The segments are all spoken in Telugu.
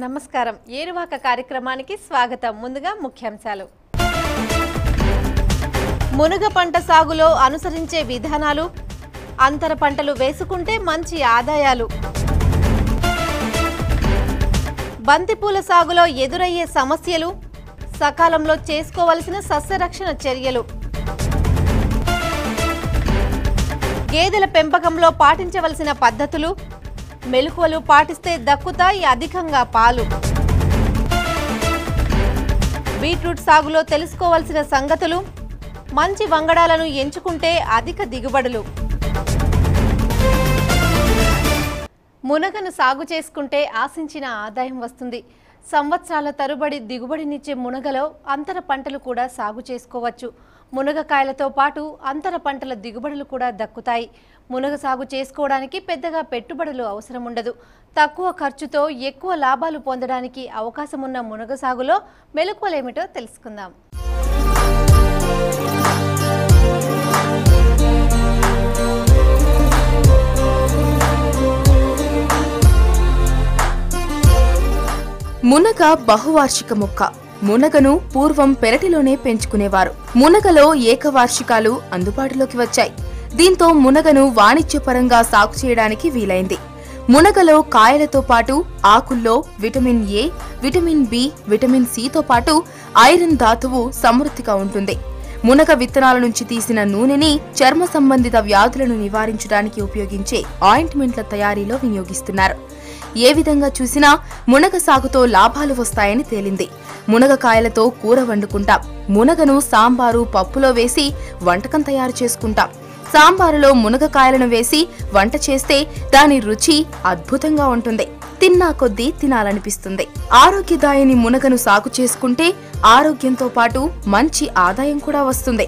నమస్కారం ఏరువాక కార్యక్రమానికి స్వాగతం ముందుగా ముఖ్యాంశాలు మునగ పంట సాగులో అనుసరించే విధానాలు అంతర పంటలు వేసుకుంటే మంచి ఆదాయాలు బంతిపూల సాగులో ఎదురయ్యే సమస్యలు సకాలంలో చేసుకోవలసిన సస్యరక్షణ చర్యలు గేదెల పెంపకంలో పాటించవలసిన పద్ధతులు మెలకువలు పాటిస్తే దక్కుతాయి అధికంగా పాలు బీట్రూట్ సాగులో తెలుసుకోవాల్సిన సంగతులు మంచి వంగడాలను ఎంచుకుంటే అధిక దిగుబడులు మునగను సాగు చేసుకుంటే ఆశించిన ఆదాయం వస్తుంది సంవత్సరాల తరుబడి దిగుబడినిచ్చే మునగలో అంతర పంటలు కూడా సాగు చేసుకోవచ్చు మునగకాయలతో పాటు అంతర పంటల దిగుబడులు కూడా దక్కుతాయి మునగ సాగు చేసుకోవడానికి పెద్దగా పెట్టుబడులు అవసరం ఉండదు తక్కువ ఖర్చుతో ఎక్కువ లాభాలు పొందడానికి అవకాశం ఉన్న మునగ సాగులో మెలకువలేమిటో తెలుసుకుందాం మునగ బహువార్షిక మొక్క మునగను పూర్వం పెరటిలోనే పెంచుకునేవారు మునగలో ఏకవార్షికాలు అందుబాటులోకి వచ్చాయి దీంతో మునగను వాణిజ్యపరంగా సాగు చేయడానికి వీలైంది మునగలో కాయలతో పాటు ఆకుల్లో vitamin A vitamin B vitamin సితో పాటు ఐరన్ ధాతువు సమృద్ధిగా ఉంటుంది మునగ విత్తనాల నుంచి తీసిన నూనెని చర్మ సంబంధిత వ్యాధులను నివారించడానికి ఉపయోగించే ఆయింట్మెంట్ల తయారీలో వినియోగిస్తున్నారు ఏ విధంగా చూసినా మునగ సాగుతో లాభాలు వస్తాయని తేలింది మునగకాయలతో కూర వండుకుంటాం మునగను సాంబారు పప్పులో వేసి వంటకం తయారు చేసుకుంటాం సాంబారులో మునగకాయలను వేసి వంట చేస్తే దాని రుచి అద్భుతంగా ఉంటుంది తిన్నా కొద్దీ తినాలనిపిస్తుంది ఆరోగ్యదాయిని మునగను సాగు చేసుకుంటే ఆరోగ్యంతో పాటు మంచి ఆదాయం కూడా వస్తుంది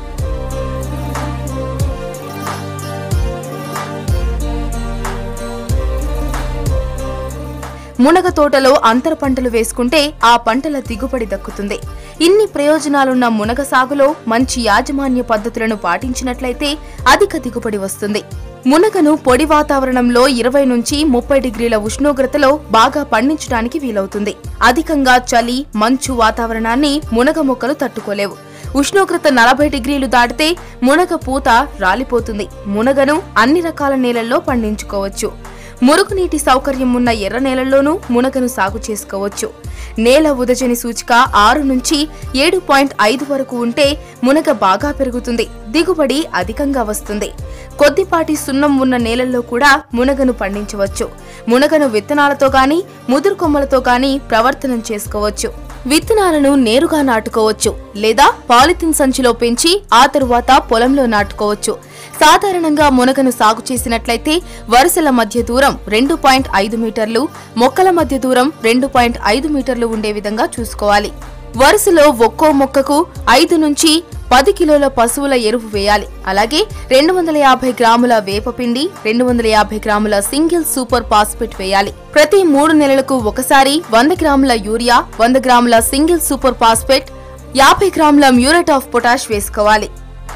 మునగ తోటలో అంతర పంటలు వేసుకుంటే ఆ పంటల దిగుబడి దక్కుతుంది ఇన్ని ప్రయోజనాలున్న మునగ సాగులో మంచి యాజమాన్య పద్ధతులను పాటించినట్లయితే అధిక దిగుబడి వస్తుంది మునగను పొడి వాతావరణంలో ఇరవై నుంచి ముప్పై డిగ్రీల ఉష్ణోగ్రతలో బాగా పండించడానికి వీలవుతుంది అధికంగా చలి మంచు వాతావరణాన్ని మునగ మొక్కలు తట్టుకోలేవు ఉష్ణోగ్రత నలభై డిగ్రీలు దాటితే మునగ పూత రాలిపోతుంది మునగను అన్ని రకాల నేలల్లో పండించుకోవచ్చు మురుగునీటి సౌకర్యం ఉన్న ఎర్ర నేలల్లోనూ మునగను సాగు చేసుకోవచ్చు నేల ఉదజని సూచిక ఆరు నుంచి ఏడు పాయింట్ ఐదు వరకు ఉంటే మునగ బాగా పెరుగుతుంది దిగుబడి అధికంగా వస్తుంది కొద్దిపాటి సున్నం ఉన్న నేలల్లో కూడా మునగను పండించవచ్చు మునగను విత్తనాలతో గాని ముదురు కొమ్మలతో గాని ప్రవర్తనం చేసుకోవచ్చు విత్తనాలను నేరుగా నాటుకోవచ్చు లేదా పాలిథిన్ సంచిలో పెంచి ఆ తరువాత పొలంలో నాటుకోవచ్చు సాధారణంగా మునగను సాగు చేసినట్లయితే వరుసల మధ్య దూరం రెండు పాయింట్ ఐదు మీటర్లు మొక్కల మధ్య దూరం రెండు పాయింట్ ఐదు మీటర్లు ఉండే విధంగా చూసుకోవాలి వరుసలో ఒక్కో మొక్కకు ఐదు నుంచి పది కిలోల పశువుల ఎరువు వేయాలి అలాగే రెండు వందల యాభై గ్రాముల వేపపిండి రెండు వందల యాభై గ్రాముల సింగిల్ సూపర్ ఫాస్ఫేట్ వేయాలి ప్రతి మూడు నెలలకు ఒకసారి వంద గ్రాముల యూరియా వంద గ్రాముల సింగిల్ సూపర్ ఫాస్ఫేట్ యాభై గ్రాముల మ్యూరేట్ ఆఫ్ పొటాష్ వేసుకోవాలి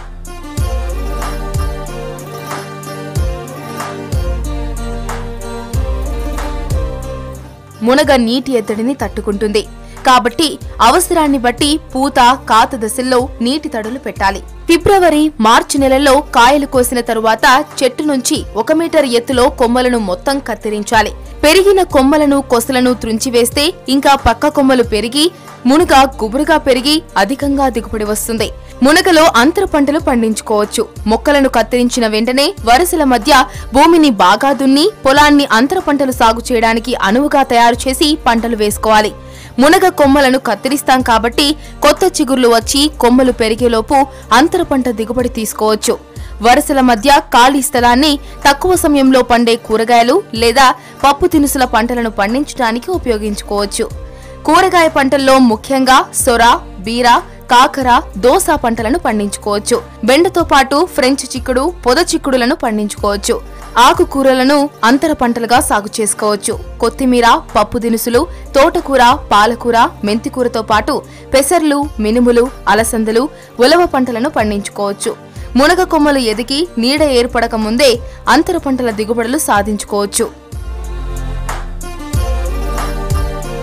మునగ నీటి ఎద్దడిని తట్టుకుంటుంది కాబట్టి అవసరాన్ని బట్టి పూత కాత దశల్లో నీటి తడులు పెట్టాలి ఫిబ్రవరి మార్చి నెలల్లో కాయలు కోసిన తరువాత చెట్టు నుంచి ఒక మీటర్ ఎత్తులో కొమ్మలను మొత్తం కత్తిరించాలి పెరిగిన కొమ్మలను కొసలను త్రుంచివేస్తే ఇంకా పక్క కొమ్మలు పెరిగి మునగ గుబురుగా పెరిగి అధికంగా దిగుబడి వస్తుంది మునగలో అంతర పంటలు పండించుకోవచ్చు మొక్కలను కత్తిరించిన వెంటనే వరుసల మధ్య భూమిని బాగా దున్ని పొలాన్ని అంతర పంటలు సాగు చేయడానికి అనువుగా తయారు చేసి పంటలు వేసుకోవాలి మునగ కొమ్మలను కత్తిరిస్తాం కాబట్టి కొత్త చిగుర్లు వచ్చి కొమ్మలు పెరిగేలోపు అంతర పంట దిగుబడి తీసుకోవచ్చు వరుసల మధ్య ఖాళీ స్థలాన్ని తక్కువ సమయంలో పండే కూరగాయలు లేదా పప్పు తినుసుల పంటలను పండించడానికి ఉపయోగించుకోవచ్చు కూరగాయ పంటల్లో ముఖ్యంగా సొర బీర కాకర దోస పంటలను పండించుకోవచ్చు బెండతో పాటు ఫ్రెంచ్ చిక్కుడు పొద చిక్కుడులను పండించుకోవచ్చు ఆకుకూరలను అంతర పంటలుగా సాగు చేసుకోవచ్చు కొత్తిమీర పప్పు దినుసులు తోటకూర పాలకూర మెంతికూరతో పాటు పెసర్లు మినుములు అలసందలు ఉలవ పంటలను పండించుకోవచ్చు మునగ కొమ్మలు ఎదిగి నీడ ఏర్పడక ముందే అంతర పంటల దిగుబడులు సాధించుకోవచ్చు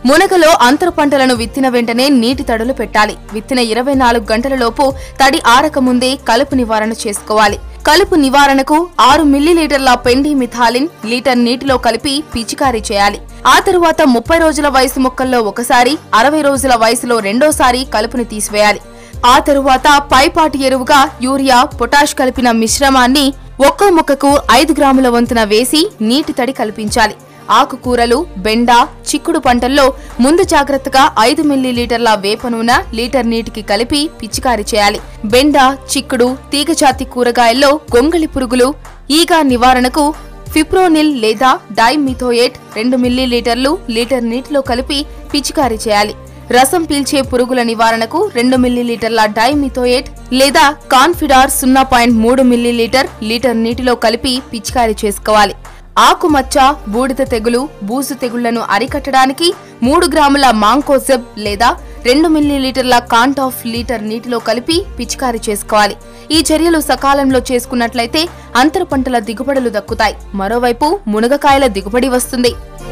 మునగలో అంతర పంటలను విత్తిన వెంటనే నీటి తడులు పెట్టాలి విత్తిన ఇరవై నాలుగు గంటలలోపు తడి ఆరక ముందే కలుపు నివారణ చేసుకోవాలి కలుపు నివారణకు ఆరు మిల్లీలీటర్ల పెండి మిథాలిన్ లీటర్ నీటిలో కలిపి పిచికారీ చేయాలి ఆ తరువాత ముప్పై రోజుల వయసు మొక్కల్లో ఒకసారి అరవై రోజుల వయసులో రెండోసారి కలుపుని తీసివేయాలి ఆ తరువాత పైపాటి ఎరువుగా యూరియా పొటాష్ కలిపిన మిశ్రమాన్ని ఒక్కో మొక్కకు ఐదు గ్రాముల వంతున వేసి నీటి తడి కల్పించాలి ఆకుకూరలు బెండ చిక్కుడు పంటల్లో ముందు జాగ్రత్తగా ఐదు మిల్లీలీటర్ల వేప నూనె లీటర్ నీటికి కలిపి పిచికారీ చేయాలి బెండ చిక్కుడు తీగజాతి కూరగాయల్లో గొంగళి పురుగులు ఈగ నివారణకు ఫిప్రోనిల్ లేదా డైమిథోయేట్ రెండు మిల్లీలీటర్లు లీటర్ నీటిలో కలిపి పిచికారీ చేయాలి రసం పీల్చే పురుగుల నివారణకు రెండు మిల్లీలీటర్ల డైమిథోయేట్ లేదా కాన్ఫిడార్ సున్నా పాయింట్ మూడు మిల్లీలీటర్ లీటర్ నీటిలో కలిపి పిచికారీ చేసుకోవాలి ఆకుమచ్చ బూడిద తెగులు బూజు తెగుళ్లను అరికట్టడానికి మూడు గ్రాముల మాంకోజెబ్ లేదా రెండు మిల్లీలీటర్ల కాంటాఫ్ లీటర్ నీటిలో కలిపి పిచికారీ చేసుకోవాలి ఈ చర్యలు సకాలంలో చేసుకున్నట్లయితే అంతర పంటల దిగుబడులు దక్కుతాయి మరోవైపు మునగకాయల దిగుబడి వస్తుంది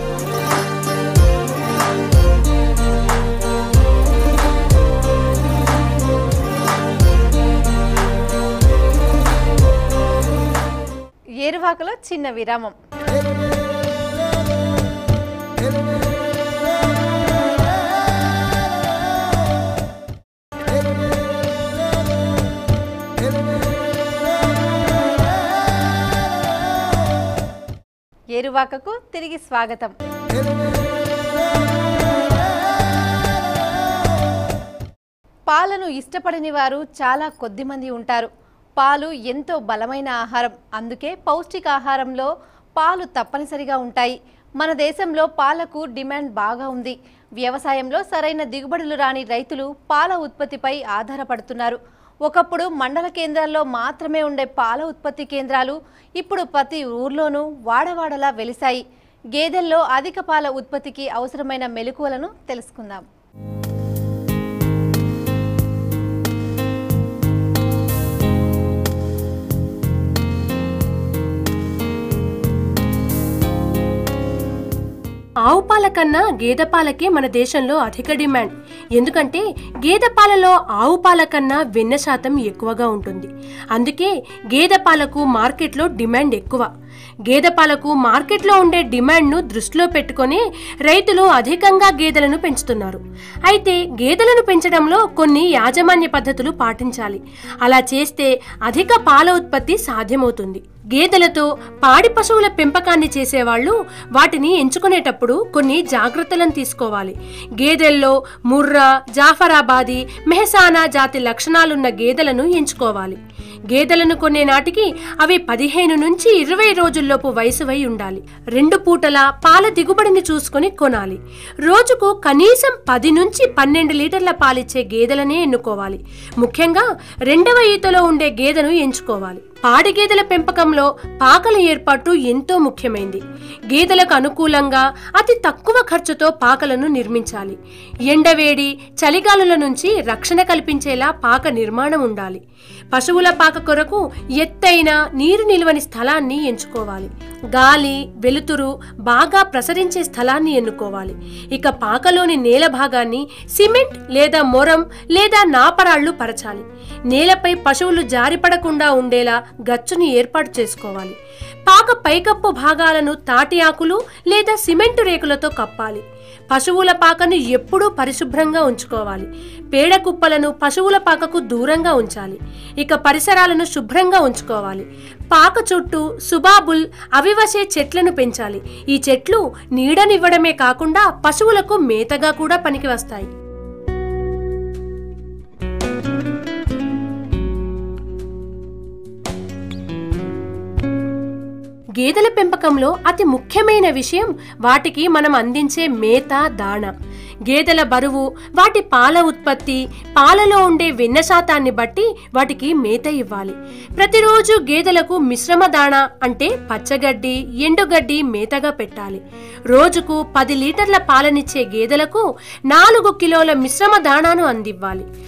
ఏరువాకలో చిన్న విరామం ఏరువాకకు తిరిగి స్వాగతం పాలను ఇష్టపడని వారు చాలా కొద్ది మంది ఉంటారు పాలు ఎంతో బలమైన ఆహారం అందుకే పౌష్టికాహారంలో పాలు తప్పనిసరిగా ఉంటాయి మన దేశంలో పాలకు డిమాండ్ బాగా ఉంది వ్యవసాయంలో సరైన దిగుబడులు రాని రైతులు పాల ఉత్పత్తిపై ఆధారపడుతున్నారు ఒకప్పుడు మండల కేంద్రాల్లో మాత్రమే ఉండే పాల ఉత్పత్తి కేంద్రాలు ఇప్పుడు ప్రతి ఊర్లోనూ వాడవాడలా వెలిశాయి గేదెల్లో అధిక పాల ఉత్పత్తికి అవసరమైన మెలకువలను తెలుసుకుందాం ఆవు పాల కన్నా గేదె పాలకే మన దేశంలో అధిక డిమాండ్ ఎందుకంటే గేదె పాలలో ఆవు పాల కన్నా వెన్న శాతం ఎక్కువగా ఉంటుంది అందుకే గేదె పాలకు మార్కెట్లో డిమాండ్ ఎక్కువ గేదె పాలకు మార్కెట్లో ఉండే డిమాండ్ను దృష్టిలో పెట్టుకొని రైతులు అధికంగా గేదెలను పెంచుతున్నారు అయితే గేదెలను పెంచడంలో కొన్ని యాజమాన్య పద్ధతులు పాటించాలి అలా చేస్తే అధిక పాల ఉత్పత్తి సాధ్యమవుతుంది గేదెలతో పాడి పశువుల పెంపకాన్ని చేసేవాళ్ళు వాటిని ఎంచుకునేటప్పుడు కొన్ని జాగ్రత్తలను తీసుకోవాలి గేదెల్లో ముర్రా జాఫరాబాదీ మెహసానా జాతి లక్షణాలున్న గేదెలను ఎంచుకోవాలి గేదెలను కొనే నాటికి అవి పదిహేను నుంచి ఇరవై రోజుల్లోపు వయసువై ఉండాలి రెండు పూటల పాల దిగుబడిని చూసుకొని కొనాలి రోజుకు కనీసం పది నుంచి పన్నెండు లీటర్ల పాలిచ్చే గేదెలనే ఎన్నుకోవాలి ముఖ్యంగా రెండవ ఈతలో ఉండే గేదెను ఎంచుకోవాలి పాడి గేదెల పెంపకంలో పాకల ఏర్పాటు ఎంతో ముఖ్యమైంది గేదెలకు అనుకూలంగా అతి తక్కువ ఖర్చుతో పాకలను నిర్మించాలి ఎండవేడి చలిగాలుల నుంచి రక్షణ కల్పించేలా పాక నిర్మాణం ఉండాలి పశువుల పాక కొరకు ఎత్తైన నీరు నిల్వని స్థలాన్ని ఎంచుకోవాలి గాలి వెలుతురు బాగా ప్రసరించే స్థలాన్ని ఎన్నుకోవాలి ఇక పాకలోని నేల భాగాన్ని సిమెంట్ లేదా మొరం లేదా నాపరాళ్లు పరచాలి నేలపై పశువులు జారిపడకుండా ఉండేలా గచ్చుని ఏర్పాటు చేసుకోవాలి పాక పైకప్పు భాగాలను తాటి ఆకులు లేదా సిమెంటు రేకులతో కప్పాలి పశువుల పాకను ఎప్పుడూ పరిశుభ్రంగా ఉంచుకోవాలి పేడ కుప్పలను పశువుల పాకకు దూరంగా ఉంచాలి ఇక పరిసరాలను శుభ్రంగా ఉంచుకోవాలి పాక చుట్టూ సుబాబుల్ అవివసే చెట్లను పెంచాలి ఈ చెట్లు నీడనివ్వడమే కాకుండా పశువులకు మేతగా కూడా పనికి వస్తాయి గేదెల పెంపకంలో అతి ముఖ్యమైన విషయం వాటికి మనం అందించే మేత దాణ గేదెల బరువు వాటి పాల ఉత్పత్తి పాలలో ఉండే వెన్న శాతాన్ని బట్టి వాటికి మేత ఇవ్వాలి ప్రతిరోజు గేదెలకు మిశ్రమ దాణ అంటే పచ్చగడ్డి ఎండుగడ్డి మేతగా పెట్టాలి రోజుకు పది లీటర్ల పాలనిచ్చే గేదెలకు నాలుగు కిలోల మిశ్రమ దాణాను అందివ్వాలి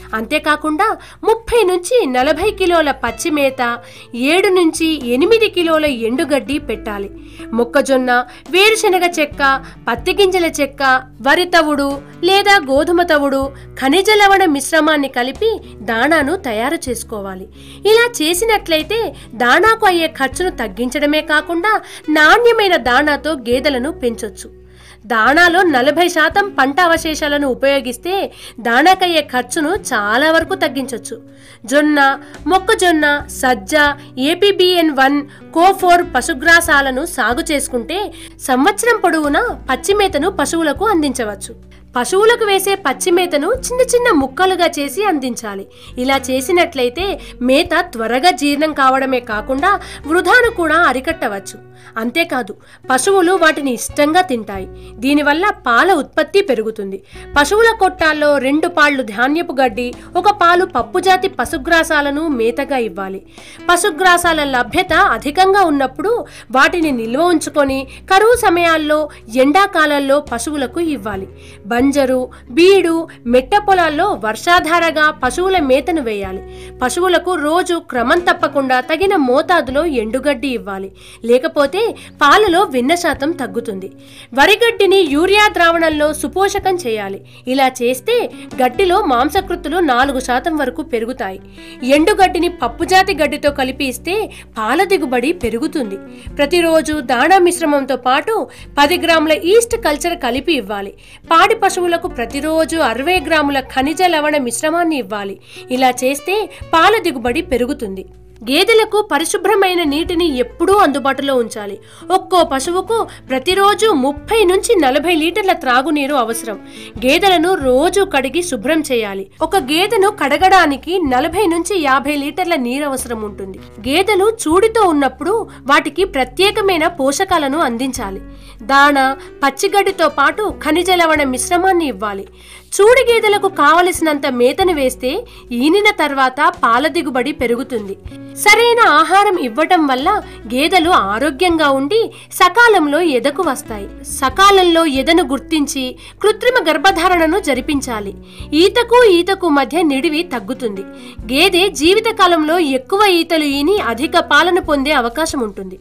అంతేకాకుండా ముప్పై నుంచి నలభై కిలోల పచ్చి మేత ఏడు నుంచి ఎనిమిది కిలోల ఎండుగడ్డి పెట్టాలి మొక్కజొన్న వేరుశనగ చెక్క పత్తి గింజల చెక్క వరి తవుడు లేదా గోధుమ తవుడు ఖనిజ లవణ మిశ్రమాన్ని కలిపి దాణాను తయారు చేసుకోవాలి ఇలా చేసినట్లయితే దాణాకు అయ్యే ఖర్చును తగ్గించడమే కాకుండా నాణ్యమైన దాణాతో గేదెలను పెంచొచ్చు దాణాలో నలభై శాతం పంట అవశేషాలను ఉపయోగిస్తే దాణాకయ్యే ఖర్చును చాలా వరకు తగ్గించవచ్చు జొన్న మొక్కజొన్న సజ్జ ఏపీబిఎన్ వన్ కోఫోర్ పశుగ్రాసాలను సాగు చేసుకుంటే సంవత్సరం పొడవునా పచ్చిమేతను పశువులకు అందించవచ్చు పశువులకు వేసే పచ్చి మేతను చిన్న చిన్న ముక్కలుగా చేసి అందించాలి ఇలా చేసినట్లయితే మేత త్వరగా జీర్ణం కావడమే కాకుండా వృధాను కూడా అరికట్టవచ్చు అంతేకాదు పశువులు వాటిని ఇష్టంగా తింటాయి దీనివల్ల పాల ఉత్పత్తి పెరుగుతుంది పశువుల కొట్టాల్లో రెండు పాళ్ళు ధాన్యపు గడ్డి ఒక పాలు పప్పుజాతి పశుగ్రాసాలను మేతగా ఇవ్వాలి పశుగ్రాసాల లభ్యత అధికంగా ఉన్నప్పుడు వాటిని నిల్వ ఉంచుకొని కరువు సమయాల్లో ఎండాకాలంలో పశువులకు ఇవ్వాలి బంజరు బీడు మెట్ట పొలాల్లో వర్షాధారగా పశువుల మేతను వేయాలి పశువులకు రోజు క్రమం తప్పకుండా తగిన మోతాదులో ఎండుగడ్డి ఇవ్వాలి లేకపోతే పాలలో వెన్న శాతం తగ్గుతుంది వరిగడ్డిని యూరియా ద్రావణంలో సుపోషకం చేయాలి ఇలా చేస్తే గడ్డిలో మాంసకృతులు నాలుగు శాతం వరకు పెరుగుతాయి ఎండుగడ్డిని పప్పుజాతి గడ్డితో కలిపి ఇస్తే పాల దిగుబడి పెరుగుతుంది ప్రతిరోజు దాణా మిశ్రమంతో పాటు పది గ్రాముల ఈస్ట్ కల్చర్ కలిపి ఇవ్వాలి పాడి పశువులకు ప్రతిరోజు అరవై గ్రాముల ఖనిజ లవణ మిశ్రమాన్ని ఇవ్వాలి ఇలా చేస్తే పాల దిగుబడి పెరుగుతుంది గేదెలకు పరిశుభ్రమైన నీటిని ఎప్పుడూ అందుబాటులో ఉంచాలి ఒక్కో పశువుకు ప్రతిరోజు ముప్పై నుంచి నలభై లీటర్ల త్రాగునీరు అవసరం గేదెలను రోజు కడిగి శుభ్రం చేయాలి ఒక గేదెను కడగడానికి నలభై నుంచి యాభై లీటర్ల నీరు అవసరం ఉంటుంది గేదెలు చూడితో ఉన్నప్పుడు వాటికి ప్రత్యేకమైన పోషకాలను అందించాలి దాణ పచ్చిగడ్డితో పాటు ఖనిజ లవణ మిశ్రమాన్ని ఇవ్వాలి చూడి గేదెలకు కావలసినంత మేతను వేస్తే ఈనిన తర్వాత పాల దిగుబడి పెరుగుతుంది సరైన ఆహారం ఇవ్వటం వల్ల గేదెలు ఆరోగ్యంగా ఉండి సకాలంలో ఎదకు వస్తాయి సకాలంలో ఎదను గుర్తించి కృత్రిమ గర్భధారణను జరిపించాలి ఈతకు ఈతకు మధ్య నిడివి తగ్గుతుంది గేదె జీవితకాలంలో ఎక్కువ ఈతలు ఈని అధిక పాలను పొందే అవకాశం ఉంటుంది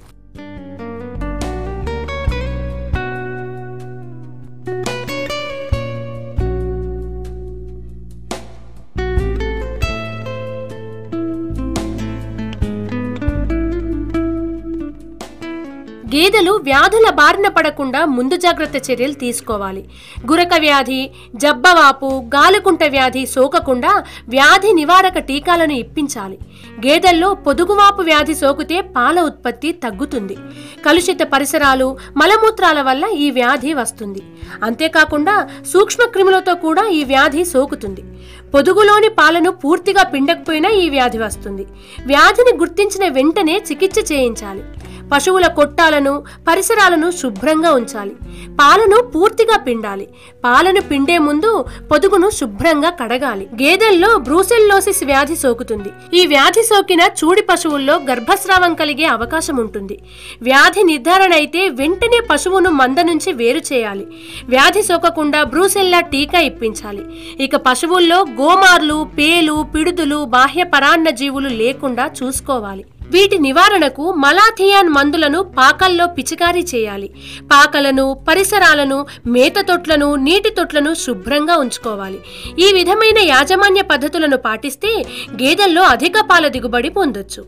గేదెలు వ్యాధుల బారిన పడకుండా ముందు జాగ్రత్త చర్యలు తీసుకోవాలి గురక వ్యాధి జబ్బవాపు గాలికుంట వ్యాధి సోకకుండా వ్యాధి నివారక టీకాలను ఇప్పించాలి గేదెల్లో పొదుగువాపు వ్యాధి సోకితే పాల ఉత్పత్తి తగ్గుతుంది కలుషిత పరిసరాలు మలమూత్రాల వల్ల ఈ వ్యాధి వస్తుంది అంతేకాకుండా సూక్ష్మక్రిములతో కూడా ఈ వ్యాధి సోకుతుంది పొదుగులోని పాలను పూర్తిగా పిండకపోయినా ఈ వ్యాధి వస్తుంది వ్యాధిని గుర్తించిన వెంటనే చికిత్స చేయించాలి పశువుల కొట్టాలను పరిసరాలను శుభ్రంగా ఉంచాలి పాలను పూర్తిగా పిండాలి పాలను పిండే ముందు పొదుగును శుభ్రంగా కడగాలి గేదెల్లో బ్రూసెల్లోసిస్ వ్యాధి సోకుతుంది ఈ వ్యాధి సోకిన చూడి పశువుల్లో గర్భస్రావం కలిగే అవకాశం ఉంటుంది వ్యాధి నిర్ధారణ అయితే వెంటనే పశువును మంద నుంచి వేరు చేయాలి వ్యాధి సోకకుండా బ్రూసెల్లా టీకా ఇప్పించాలి ఇక పశువుల్లో గోమార్లు పేలు పిడుదులు బాహ్య పరాన్న జీవులు లేకుండా చూసుకోవాలి వీటి నివారణకు మలాథియాన్ మందులను పాకల్లో పిచికారీ చేయాలి పాకలను పరిసరాలను మేత తొట్లను నీటి తొట్లను శుభ్రంగా ఉంచుకోవాలి ఈ విధమైన యాజమాన్య పద్ధతులను పాటిస్తే గేదెల్లో అధిక పాల దిగుబడి పొందొచ్చు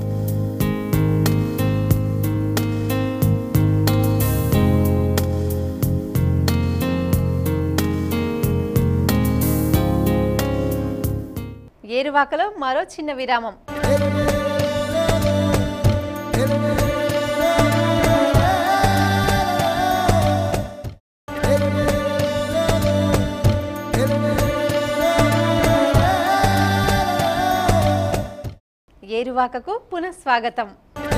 ఏరువాకలో మరో చిన్న విరామం ఏరువాకకు పునఃస్వాగతం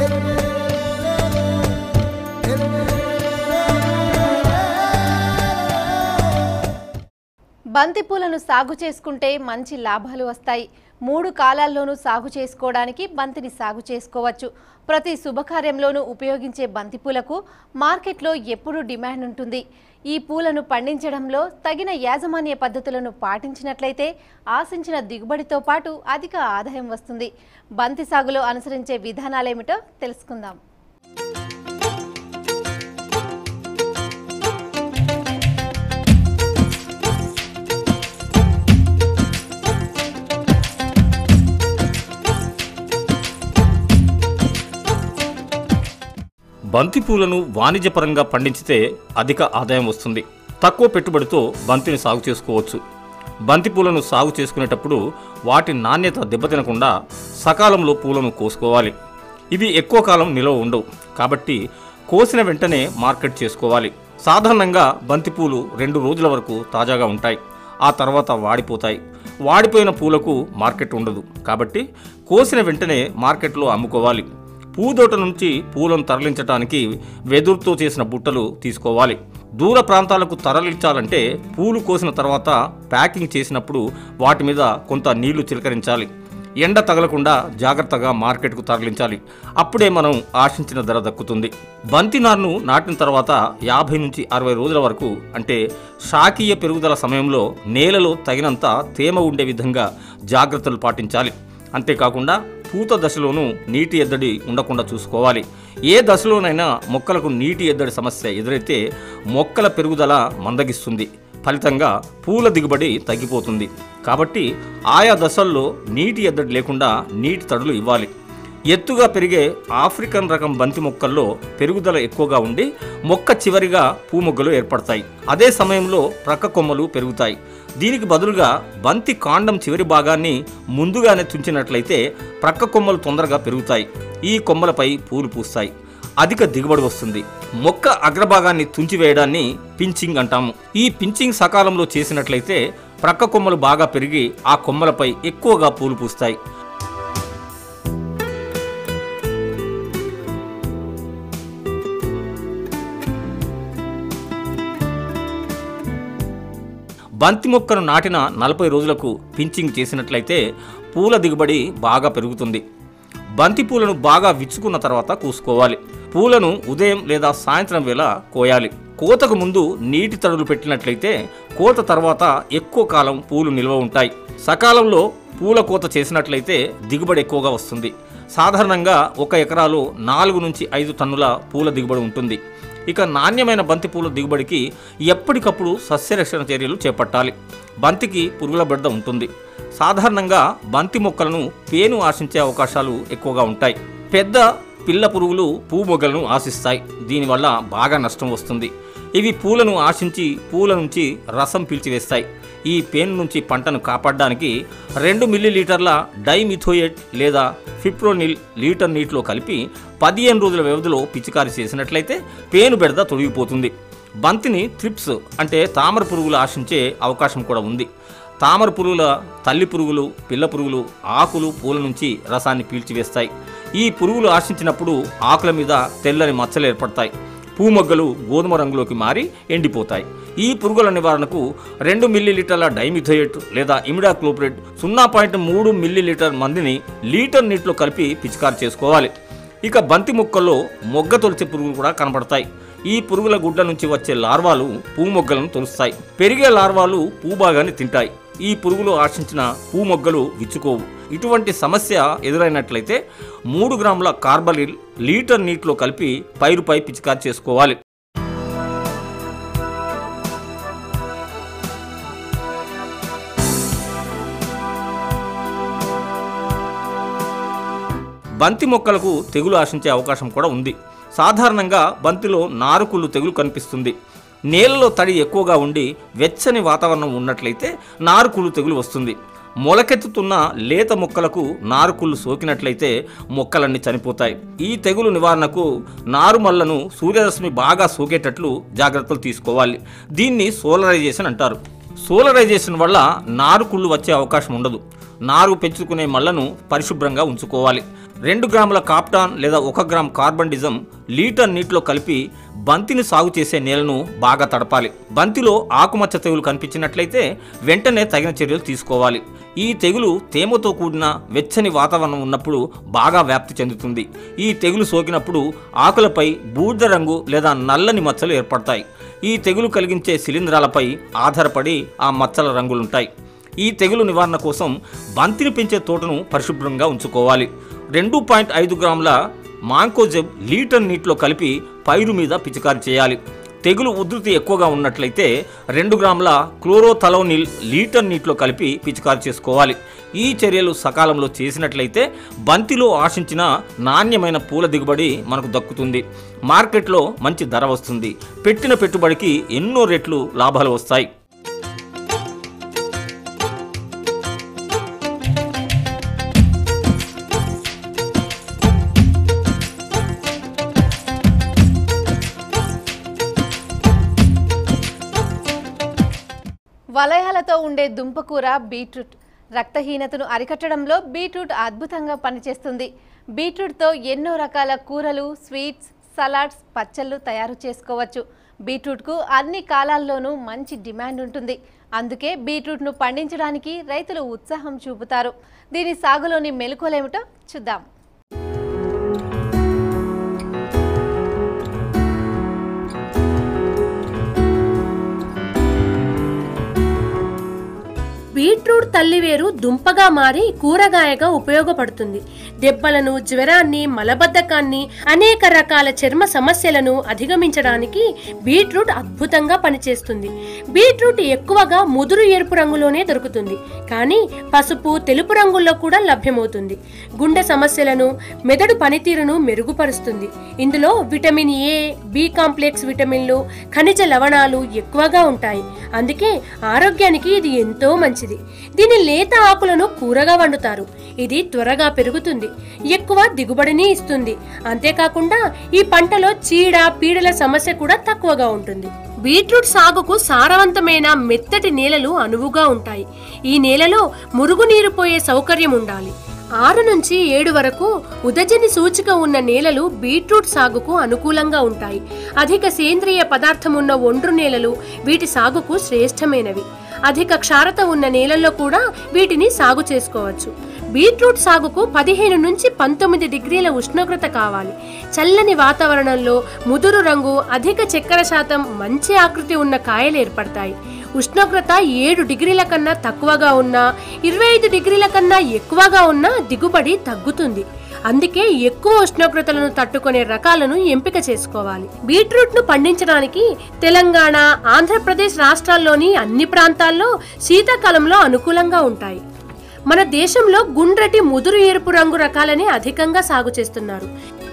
బంతిపూలను సాగు చేసుకుంటే మంచి లాభాలు వస్తాయి మూడు కాలాల్లోనూ సాగు చేసుకోవడానికి బంతిని సాగు చేసుకోవచ్చు ప్రతి శుభకార్యంలోనూ ఉపయోగించే బంతిపూలకు మార్కెట్లో ఎప్పుడూ డిమాండ్ ఉంటుంది ఈ పూలను పండించడంలో తగిన యాజమాన్య పద్ధతులను పాటించినట్లయితే ఆశించిన దిగుబడితో పాటు అధిక ఆదాయం వస్తుంది బంతి సాగులో అనుసరించే విధానాలేమిటో తెలుసుకుందాం బంతి పూలను వాణిజ్యపరంగా పండించితే అధిక ఆదాయం వస్తుంది తక్కువ పెట్టుబడితో బంతిని సాగు చేసుకోవచ్చు బంతి పూలను సాగు చేసుకునేటప్పుడు వాటి నాణ్యత దెబ్బతినకుండా సకాలంలో పూలను కోసుకోవాలి ఇవి ఎక్కువ కాలం నిలవ ఉండవు కాబట్టి కోసిన వెంటనే మార్కెట్ చేసుకోవాలి సాధారణంగా బంతిపూలు రెండు రోజుల వరకు తాజాగా ఉంటాయి ఆ తర్వాత వాడిపోతాయి వాడిపోయిన పూలకు మార్కెట్ ఉండదు కాబట్టి కోసిన వెంటనే మార్కెట్లో అమ్ముకోవాలి పూదోట నుంచి పూలను తరలించడానికి వెదురుతో చేసిన బుట్టలు తీసుకోవాలి దూర ప్రాంతాలకు తరలించాలంటే పూలు కోసిన తర్వాత ప్యాకింగ్ చేసినప్పుడు వాటి మీద కొంత నీళ్లు చిలకరించాలి ఎండ తగలకుండా జాగ్రత్తగా మార్కెట్కు తరలించాలి అప్పుడే మనం ఆశించిన ధర దక్కుతుంది బంతి నారును నాటిన తర్వాత యాభై నుంచి అరవై రోజుల వరకు అంటే శాకీయ పెరుగుదల సమయంలో నేలలో తగినంత తేమ ఉండే విధంగా జాగ్రత్తలు పాటించాలి అంతేకాకుండా పూత దశలోనూ నీటి ఎద్దడి ఉండకుండా చూసుకోవాలి ఏ దశలోనైనా మొక్కలకు నీటి ఎద్దడి సమస్య ఎదురైతే మొక్కల పెరుగుదల మందగిస్తుంది ఫలితంగా పూల దిగుబడి తగ్గిపోతుంది కాబట్టి ఆయా దశల్లో నీటి ఎద్దడి లేకుండా నీటి తడులు ఇవ్వాలి ఎత్తుగా పెరిగే ఆఫ్రికన్ రకం బంతి మొక్కల్లో పెరుగుదల ఎక్కువగా ఉండి మొక్క చివరిగా పూమొగ్గలు ఏర్పడతాయి అదే సమయంలో ప్రక్క కొమ్మలు పెరుగుతాయి దీనికి బదులుగా బంతి కాండం చివరి భాగాన్ని ముందుగానే తుంచినట్లయితే ప్రక్క కొమ్మలు తొందరగా పెరుగుతాయి ఈ కొమ్మలపై పూలు పూస్తాయి అధిక దిగుబడి వస్తుంది మొక్క అగ్రభాగాన్ని తుంచివేయడాన్ని పించింగ్ అంటాము ఈ పించింగ్ సకాలంలో చేసినట్లయితే ప్రక్క కొమ్మలు బాగా పెరిగి ఆ కొమ్మలపై ఎక్కువగా పూలు పూస్తాయి బంతి మొక్కను నాటిన నలభై రోజులకు పించింగ్ చేసినట్లయితే పూల దిగుబడి బాగా పెరుగుతుంది బంతి పూలను బాగా విచ్చుకున్న తర్వాత కూసుకోవాలి పూలను ఉదయం లేదా సాయంత్రం వేళ కోయాలి కోతకు ముందు నీటి తడులు పెట్టినట్లయితే కోత తర్వాత ఎక్కువ కాలం పూలు నిల్వ ఉంటాయి సకాలంలో పూల కోత చేసినట్లయితే దిగుబడి ఎక్కువగా వస్తుంది సాధారణంగా ఒక ఎకరాలో నాలుగు నుంచి ఐదు టన్నుల పూల దిగుబడి ఉంటుంది ఇక నాణ్యమైన బంతి పూల దిగుబడికి ఎప్పటికప్పుడు సస్యరక్షణ చర్యలు చేపట్టాలి బంతికి పురుగుల బెడద ఉంటుంది సాధారణంగా బంతి మొక్కలను పేను ఆశించే అవకాశాలు ఎక్కువగా ఉంటాయి పెద్ద పిల్ల పురుగులు పూ మొగ్గలను ఆశిస్తాయి దీనివల్ల బాగా నష్టం వస్తుంది ఇవి పూలను ఆశించి పూల నుంచి రసం పీల్చివేస్తాయి ఈ పేను నుంచి పంటను కాపాడడానికి రెండు మిల్లీలీటర్ల డైమిథోయేట్ లేదా ఫిప్రోనిల్ లీటర్ నీటిలో కలిపి పదిహేను రోజుల వ్యవధిలో పిచికారి చేసినట్లయితే పేను బెడద తొలగిపోతుంది బంతిని త్రిప్స్ అంటే తామర పురుగులు ఆశించే అవకాశం కూడా ఉంది తామర పురుగుల తల్లి పురుగులు పిల్ల పురుగులు ఆకులు పూల నుంచి రసాన్ని పీల్చివేస్తాయి ఈ పురుగులు ఆశించినప్పుడు ఆకుల మీద తెల్లని మచ్చలు ఏర్పడతాయి పూమొగ్గలు గోధుమ రంగులోకి మారి ఎండిపోతాయి ఈ పురుగుల నివారణకు రెండు మిల్లీలీటర్ల డైమిథోయేట్ లేదా ఇమిడాక్లోప్రేట్ సున్నా పాయింట్ మూడు మిల్లీలీటర్ మందిని లీటర్ నీటిలో కలిపి పిచికారి చేసుకోవాలి ఇక బంతి మొక్కల్లో మొగ్గ తొలిచే పురుగులు కూడా కనబడతాయి ఈ పురుగుల గుడ్ల నుంచి వచ్చే లార్వాలు పూ మొగ్గలను తొలుస్తాయి పెరిగే లార్వాలు పూ భాగాన్ని తింటాయి ఈ పురుగులు ఆశించిన పూ మొగ్గలు విచ్చుకోవు ఇటువంటి సమస్య ఎదురైనట్లయితే మూడు గ్రాముల కార్బలిల్ లీటర్ నీటిలో కలిపి పైరుపై పిచికారి చేసుకోవాలి బంతి మొక్కలకు తెగులు ఆశించే అవకాశం కూడా ఉంది సాధారణంగా బంతిలో నారుకుళ్ళు తెగులు కనిపిస్తుంది నేలలో తడి ఎక్కువగా ఉండి వెచ్చని వాతావరణం ఉన్నట్లయితే నారుకుళ్ళు తెగులు వస్తుంది మొలకెత్తుతున్న లేత మొక్కలకు నారుకుళ్ళు సోకినట్లయితే మొక్కలన్నీ చనిపోతాయి ఈ తెగులు నివారణకు నారుమల్లను సూర్యరశ్మి బాగా సోకేటట్లు జాగ్రత్తలు తీసుకోవాలి దీన్ని సోలరైజేషన్ అంటారు సోలరైజేషన్ వల్ల నారుకుళ్ళు వచ్చే అవకాశం ఉండదు నారు పెంచుకునే మళ్ళను పరిశుభ్రంగా ఉంచుకోవాలి రెండు గ్రాముల కాప్టాన్ లేదా ఒక గ్రామ్ కార్బన్ డిజం లీటర్ నీటిలో కలిపి బంతిని సాగు చేసే నేలను బాగా తడపాలి బంతిలో ఆకుమచ్చ తెగులు కనిపించినట్లయితే వెంటనే తగిన చర్యలు తీసుకోవాలి ఈ తెగులు తేమతో కూడిన వెచ్చని వాతావరణం ఉన్నప్పుడు బాగా వ్యాప్తి చెందుతుంది ఈ తెగులు సోకినప్పుడు ఆకులపై బూడిద రంగు లేదా నల్లని మచ్చలు ఏర్పడతాయి ఈ తెగులు కలిగించే శిలీంధ్రాలపై ఆధారపడి ఆ మచ్చల రంగులుంటాయి ఈ తెగులు నివారణ కోసం బంతిని పెంచే తోటను పరిశుభ్రంగా ఉంచుకోవాలి రెండు పాయింట్ ఐదు గ్రాముల మాంకోజెబ్ లీటర్ నీటిలో కలిపి పైరు మీద పిచికారి చేయాలి తెగులు ఉధృతి ఎక్కువగా ఉన్నట్లయితే రెండు గ్రాముల క్లోరోథలోనిల్ లీటర్ నీటిలో కలిపి పిచికారి చేసుకోవాలి ఈ చర్యలు సకాలంలో చేసినట్లయితే బంతిలో ఆశించిన నాణ్యమైన పూల దిగుబడి మనకు దక్కుతుంది మార్కెట్లో మంచి ధర వస్తుంది పెట్టిన పెట్టుబడికి ఎన్నో రెట్లు లాభాలు వస్తాయి వలయాలతో ఉండే దుంపకూర బీట్రూట్ రక్తహీనతను అరికట్టడంలో బీట్రూట్ అద్భుతంగా పనిచేస్తుంది బీట్రూట్తో ఎన్నో రకాల కూరలు స్వీట్స్ సలాడ్స్ పచ్చళ్ళు తయారు చేసుకోవచ్చు బీట్రూట్కు అన్ని కాలాల్లోనూ మంచి డిమాండ్ ఉంటుంది అందుకే బీట్రూట్ను పండించడానికి రైతులు ఉత్సాహం చూపుతారు దీని సాగులోని మెలకువలేమిటో చూద్దాం బీట్రూట్ తల్లివేరు దుంపగా మారి కూరగాయగా ఉపయోగపడుతుంది దెబ్బలను జ్వరాన్ని మలబద్ధకాన్ని అనేక రకాల చర్మ సమస్యలను అధిగమించడానికి బీట్రూట్ అద్భుతంగా పనిచేస్తుంది బీట్రూట్ ఎక్కువగా ముదురు ఎరుపు రంగులోనే దొరుకుతుంది కానీ పసుపు తెలుపు రంగుల్లో కూడా లభ్యమవుతుంది గుండె సమస్యలను మెదడు పనితీరును మెరుగుపరుస్తుంది ఇందులో విటమిన్ ఏ బి కాంప్లెక్స్ విటమిన్లు ఖనిజ లవణాలు ఎక్కువగా ఉంటాయి అందుకే ఆరోగ్యానికి ఇది ఎంతో మంచిది దీని లేత ఆకులను కూరగా వండుతారు ఇది త్వరగా పెరుగుతుంది ఎక్కువ దిగుబడిని ఇస్తుంది అంతేకాకుండా ఈ పంటలో చీడ పీడల సమస్య కూడా తక్కువగా ఉంటుంది బీట్రూట్ సాగుకు సారవంతమైన మెత్తటి నేలలు అనువుగా ఉంటాయి ఈ నేలలో మురుగునీరు పోయే సౌకర్యం ఉండాలి ఆరు నుంచి ఏడు వరకు ఉదజని సూచిక ఉన్న నేలలు బీట్రూట్ సాగుకు అనుకూలంగా ఉంటాయి అధిక సేంద్రియ పదార్థం ఉన్న ఒండ్రు నేలలు వీటి సాగుకు శ్రేష్టమైనవి అధిక క్షారత ఉన్న నేలల్లో కూడా వీటిని సాగు చేసుకోవచ్చు బీట్రూట్ సాగుకు పదిహేను నుంచి పంతొమ్మిది డిగ్రీల ఉష్ణోగ్రత కావాలి చల్లని వాతావరణంలో ముదురు రంగు అధిక చక్కెర శాతం మంచి ఆకృతి ఉన్న కాయలు ఏర్పడతాయి ఉష్ణోగ్రత ఏడు డిగ్రీల కన్నా తక్కువగా ఉన్నా ఇరవై ఐదు డిగ్రీల కన్నా ఎక్కువగా ఉన్నా దిగుబడి తగ్గుతుంది అందుకే ఎక్కువ ఉష్ణోగ్రతలను తట్టుకునే రకాలను ఎంపిక చేసుకోవాలి బీట్రూట్ ను పండించడానికి తెలంగాణ ఆంధ్రప్రదేశ్ రాష్ట్రాల్లోని అన్ని ప్రాంతాల్లో శీతాకాలంలో అనుకూలంగా ఉంటాయి మన దేశంలో గుండ్రటి ముదురు ఎరుపు రంగు రకాలని అధికంగా సాగు చేస్తున్నారు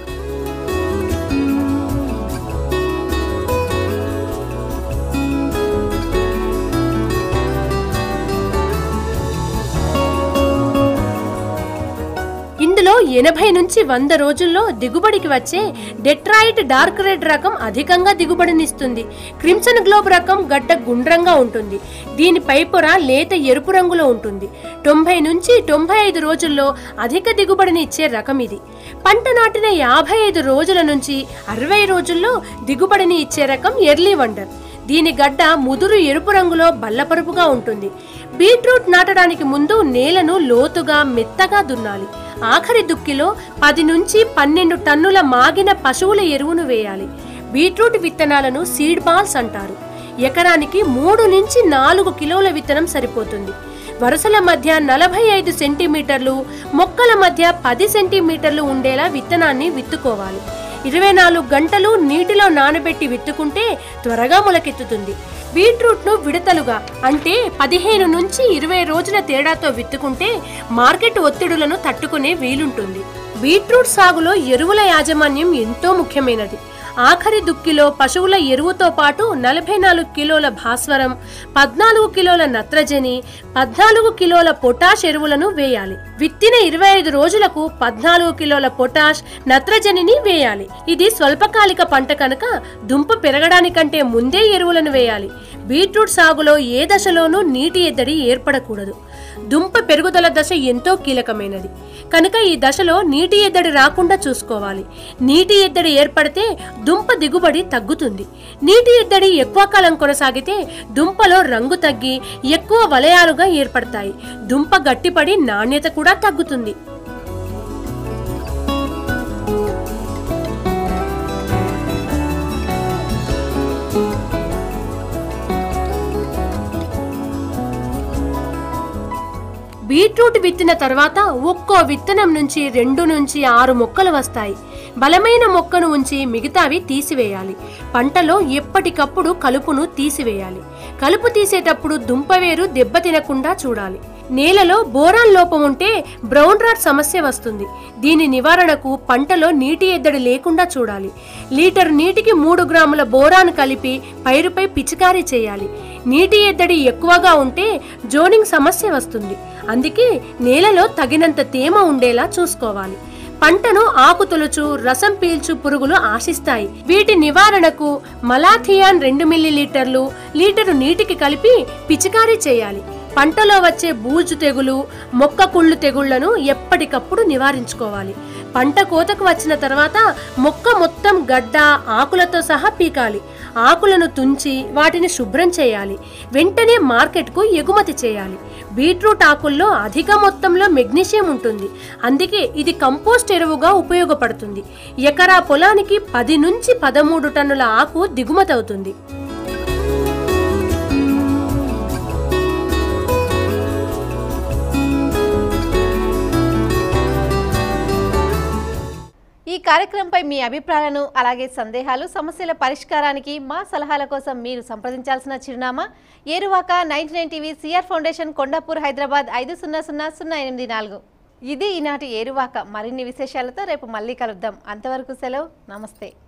ఇందులో ఎనభై నుంచి వంద రోజుల్లో దిగుబడికి వచ్చే డెట్రాయిట్ డార్క్ రెడ్ రకం అధికంగా దిగుబడినిస్తుంది క్రిమ్సన్ గ్లోబ్ రకం గడ్డ గుండ్రంగా ఉంటుంది దీని పైపొర లేత ఎరుపు రంగులో ఉంటుంది తొంభై నుంచి తొంభై ఐదు రోజుల్లో అధిక దిగుబడిని ఇచ్చే రకం ఇది పంట నాటిన యాభై ఐదు రోజుల నుంచి అరవై రోజుల్లో దిగుబడిని ఇచ్చే రకం ఎర్లీ వండర్ దీని గడ్డ ముదురు ఎరుపు రంగులో బల్లపరుపుగా ఉంటుంది బీట్రూట్ నాటడానికి ముందు నేలను లోతుగా మెత్తగా దున్నాలి ఆఖరి దుక్కిలో పది నుంచి పన్నెండు టన్నుల మాగిన పశువుల ఎరువును వేయాలి బీట్రూట్ విత్తనాలను సీడ్ బాల్స్ అంటారు ఎకరానికి మూడు నుంచి నాలుగు కిలోల విత్తనం సరిపోతుంది వరుసల మధ్య నలభై ఐదు సెంటీమీటర్లు మొక్కల మధ్య పది సెంటీమీటర్లు ఉండేలా విత్తనాన్ని విత్తుకోవాలి ఇరవై నాలుగు గంటలు నీటిలో నానబెట్టి విత్తుకుంటే త్వరగా మొలకెత్తుతుంది బీట్రూట్ ను విడతలుగా అంటే పదిహేను నుంచి ఇరవై రోజుల తేడాతో విత్తుకుంటే మార్కెట్ ఒత్తిడులను తట్టుకునే వీలుంటుంది బీట్రూట్ సాగులో ఎరువుల యాజమాన్యం ఎంతో ముఖ్యమైనది ఆఖరి దుక్కిలో పశువుల ఎరువుతో పాటు నలభై నాలుగు కిలోల భాస్వరం పద్నాలుగు కిలోల నత్రజని పద్నాలుగు కిలోల పొటాష్ ఎరువులను వేయాలి విత్తిన ఇరవై ఐదు రోజులకు పద్నాలుగు కిలోల పొటాష్ నత్రజనిని వేయాలి ఇది స్వల్పకాలిక పంట కనుక దుంప పెరగడానికంటే ముందే ఎరువులను వేయాలి బీట్రూట్ సాగులో ఏ దశలోనూ నీటి ఎద్దడి ఏర్పడకూడదు దుంప పెరుగుదల దశ ఎంతో కీలకమైనది కనుక ఈ దశలో నీటి ఎద్దడి రాకుండా చూసుకోవాలి నీటి ఎద్దడి ఏర్పడితే దుంప దిగుబడి తగ్గుతుంది నీటి ఎద్దడి ఎక్కువ కాలం కొనసాగితే దుంపలో రంగు తగ్గి ఎక్కువ వలయాలుగా ఏర్పడతాయి దుంప గట్టిపడి నాణ్యత కూడా తగ్గుతుంది బీట్రూట్ విత్తిన తర్వాత ఒక్కో విత్తనం నుంచి రెండు నుంచి ఆరు మొక్కలు వస్తాయి బలమైన మొక్కను ఉంచి మిగతావి తీసివేయాలి పంటలో ఎప్పటికప్పుడు కలుపును తీసివేయాలి కలుపు తీసేటప్పుడు దుంపవేరు దెబ్బతినకుండా చూడాలి నేలలో బోరాన్ లోపం ఉంటే బ్రౌన్ రాట్ సమస్య వస్తుంది దీని నివారణకు పంటలో నీటి ఎద్దడి లేకుండా చూడాలి లీటర్ నీటికి మూడు గ్రాముల బోరాన్ కలిపి పైరుపై పిచికారీ చేయాలి నీటి ఎద్దడి ఎక్కువగా ఉంటే జోనింగ్ సమస్య వస్తుంది అందుకే నేలలో తగినంత తేమ ఉండేలా చూసుకోవాలి పంటను ఆకు తొలుచు రసం పీల్చు పురుగులు ఆశిస్తాయి వీటి నివారణకు మలాథియాన్ రెండు మిల్లీ లీటర్లు లీటరు నీటికి కలిపి పిచికారీ చేయాలి పంటలో వచ్చే బూజు తెగులు మొక్క కుళ్ళు తెగుళ్లను ఎప్పటికప్పుడు నివారించుకోవాలి పంట కోతకు వచ్చిన తర్వాత మొక్క మొత్తం గడ్డ ఆకులతో సహా పీకాలి ఆకులను తుంచి వాటిని శుభ్రం చేయాలి వెంటనే మార్కెట్కు ఎగుమతి చేయాలి బీట్రూట్ ఆకుల్లో అధిక మొత్తంలో మెగ్నీషియం ఉంటుంది అందుకే ఇది కంపోస్ట్ ఎరువుగా ఉపయోగపడుతుంది ఎకరా పొలానికి పది నుంచి పదమూడు టన్నుల ఆకు దిగుమతి అవుతుంది ఈ కార్యక్రమంపై మీ అభిప్రాయాలను అలాగే సందేహాలు సమస్యల పరిష్కారానికి మా సలహాల కోసం మీరు సంప్రదించాల్సిన చిరునామా Eruvaka ninety nine TV CR foundation Kondapur Hyderabad ఐదు సున్నా సున్నా సున్నా ఎనిమిది నాలుగు ఇది ఈనాటి ఏరువాక మరిన్ని విశేషాలతో రేపు మళ్ళీ కలుద్దాం అంతవరకు సెలవు నమస్తే